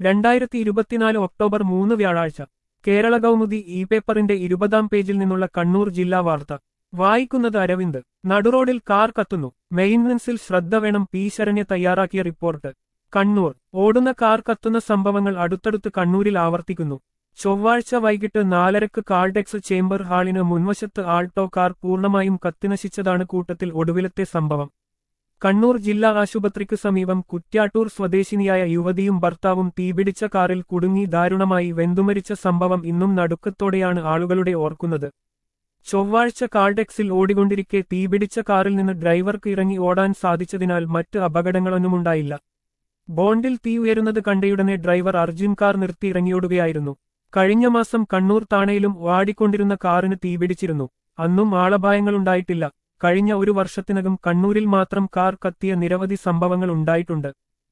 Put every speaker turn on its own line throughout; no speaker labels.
രണ്ടായിരത്തി ഇരുപത്തിനാല് ഒക്ടോബർ മൂന്ന് വ്യാഴാഴ്ച കേരള കൗമുദി ഇ പേപ്പറിന്റെ ഇരുപതാം പേജിൽ നിന്നുള്ള കണ്ണൂർ ജില്ലാ വാർത്ത വായിക്കുന്നത് അരവിന്ദ് നടുറോഡിൽ കാർ കത്തുന്നു മെയിൻ്റനൻസിൽ ശ്രദ്ധ വേണം പി ശരണ്യ തയ്യാറാക്കിയ റിപ്പോർട്ട് കണ്ണൂർ ഓടുന്ന കാർ കത്തുന്ന സംഭവങ്ങൾ അടുത്തടുത്ത് കണ്ണൂരിൽ ആവർത്തിക്കുന്നു ചൊവ്വാഴ്ച വൈകിട്ട് നാലരക്ക് കാൾടെക്സ് ചേംബർ ഹാളിന് മുൻവശത്ത് ആൾട്ടോ കാർ പൂർണ്ണമായും കത്തിനശിച്ചതാണ് കൂട്ടത്തിൽ ഒടുവിലത്തെ സംഭവം കണ്ണൂർ ജില്ലാ ആശുപത്രിക്ക് സമീപം കുറ്റ്യാട്ടൂർ സ്വദേശിനിയായ യുവതിയും ഭർത്താവും തീപിടിച്ച കാറിൽ കുടുങ്ങി ദാരുണമായി വെന്തുമരിച്ച സംഭവം ഇന്നും നടുക്കത്തോടെയാണ് ആളുകളുടെ ഓർക്കുന്നത് ചൊവ്വാഴ്ച കാൾടെക്സിൽ ഓടിക്കൊണ്ടിരിക്കെ തീപിടിച്ച കാറിൽ നിന്ന് ഡ്രൈവർക്ക് ഇറങ്ങി ഓടാൻ സാധിച്ചതിനാൽ മറ്റ് അപകടങ്ങളൊന്നുമുണ്ടായില്ല ബോണ്ടിൽ തീ ഉയരുന്നത് കണ്ടയുടനെ ഡ്രൈവർ അർജുൻ കാർ നിർത്തി ഇറങ്ങിയോടുകയായിരുന്നു കഴിഞ്ഞ മാസം കണ്ണൂർ താണയിലും ഓടിക്കൊണ്ടിരുന്ന കാറിന് തീപിടിച്ചിരുന്നു അന്നും ആളപായങ്ങളുണ്ടായിട്ടില്ല കഴിഞ്ഞ ഒരു വർഷത്തിനകം കണ്ണൂരിൽ മാത്രം കാർ കത്തിയ നിരവധി സംഭവങ്ങൾ ഉണ്ടായിട്ടുണ്ട്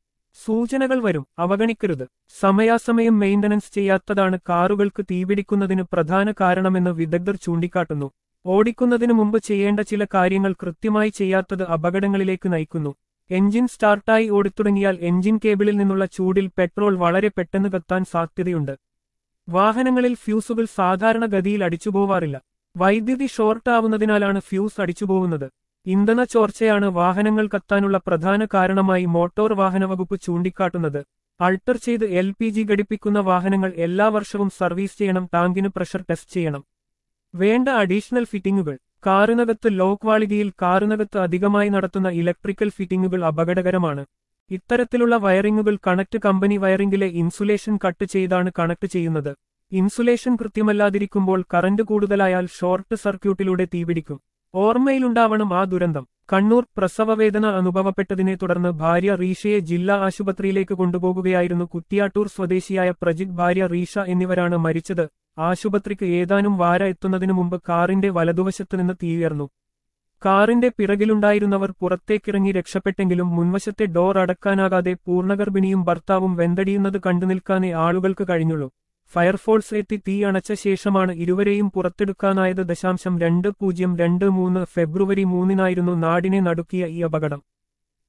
സൂചനകൾ വരും അവഗണിക്കരുത് സമയാസമയം മെയിന്റനൻസ് ചെയ്യാത്തതാണ് കാറുകൾക്ക് തീപിടിക്കുന്നതിന് പ്രധാന കാരണമെന്ന് വിദഗ്ധർ ചൂണ്ടിക്കാട്ടുന്നു ഓടിക്കുന്നതിനു മുമ്പ് ചെയ്യേണ്ട ചില കാര്യങ്ങൾ കൃത്യമായി ചെയ്യാത്തത് അപകടങ്ങളിലേക്ക് നയിക്കുന്നു എഞ്ചിൻ സ്റ്റാർട്ടായി ഓടിത്തുടങ്ങിയാൽ എഞ്ചിൻ കേബിളിൽ നിന്നുള്ള ചൂടിൽ പെട്രോൾ വളരെ പെട്ടെന്ന് കത്താൻ സാധ്യതയുണ്ട് വാഹനങ്ങളിൽ ഫ്യൂസുകൾ സാധാരണ ഗതിയിൽ അടിച്ചുപോവാറില്ല വൈദ്യുതി ഷോർട്ടാവുന്നതിനാലാണ് ഫ്യൂസ് അടിച്ചുപോകുന്നത് ഇന്ധന ചോർച്ചയാണ് വാഹനങ്ങൾ കത്താനുള്ള പ്രധാന കാരണമായി മോട്ടോർ വാഹന വകുപ്പ് ചൂണ്ടിക്കാട്ടുന്നത് അൾട്ടർ ചെയ്ത് എൽ പി ജി ഘടിപ്പിക്കുന്ന വാഹനങ്ങൾ എല്ലാ വർഷവും സർവീസ് ചെയ്യണം ടാങ്കിന് പ്രഷർ ടെസ്റ്റ് ചെയ്യണം വേണ്ട അഡീഷണൽ ഫിറ്റിംഗുകൾ കാറിനകത്ത് ലോ ക്വാളിറ്റിയിൽ കാറിനകത്ത് അധികമായി നടത്തുന്ന ഇലക്ട്രിക്കൽ ഫിറ്റിംഗുകൾ അപകടകരമാണ് ഇത്തരത്തിലുള്ള വയറിങ്ങുകൾ കണക്ട് കമ്പനി വയറിംഗിലെ ഇൻസുലേഷൻ കട്ട് ചെയ്താണ് കണക്ട് ചെയ്യുന്നത് ഇൻസുലേഷൻ കൃത്യമല്ലാതിരിക്കുമ്പോൾ കറന്റ് കൂടുതലായാൽ ഷോർട്ട് സർക്യൂട്ടിലൂടെ തീപിടിക്കും ഓർമ്മയിലുണ്ടാവണം ആ ദുരന്തം കണ്ണൂർ പ്രസവവേദന അനുഭവപ്പെട്ടതിനെ തുടർന്ന് ഭാര്യ റീഷയെ ജില്ലാ ആശുപത്രിയിലേക്ക് കൊണ്ടുപോകുകയായിരുന്നു കുറ്റിയാട്ടൂർ സ്വദേശിയായ പ്രജിത് ഭാര്യ റീഷ എന്നിവരാണ് മരിച്ചത് ആശുപത്രിക്ക് ഏതാനും വാര എത്തുന്നതിനു മുമ്പ് കാറിന്റെ വലതുവശത്ത് നിന്ന് തീയുയർന്നു കാറിന്റെ പിറകിലുണ്ടായിരുന്നവർ പുറത്തേക്കിറങ്ങി രക്ഷപ്പെട്ടെങ്കിലും മുൻവശത്തെ ഡോർ അടക്കാനാകാതെ പൂർണ്ണഗർഭിണിയും ഭർത്താവും വെന്തടിയുന്നത് കണ്ടുനിൽക്കാനേ ആളുകൾക്ക് കഴിഞ്ഞുള്ളൂ ഫയർഫോഴ്സ് എത്തി തീ അണച്ച ശേഷമാണ് ഇരുവരെയും പുറത്തെടുക്കാനായത് ദശാംശം രണ്ട് പൂജ്യം രണ്ട് മൂന്ന് ഫെബ്രുവരി മൂന്നിനായിരുന്നു നാടിനെ നടുക്കിയ ഈ അപകടം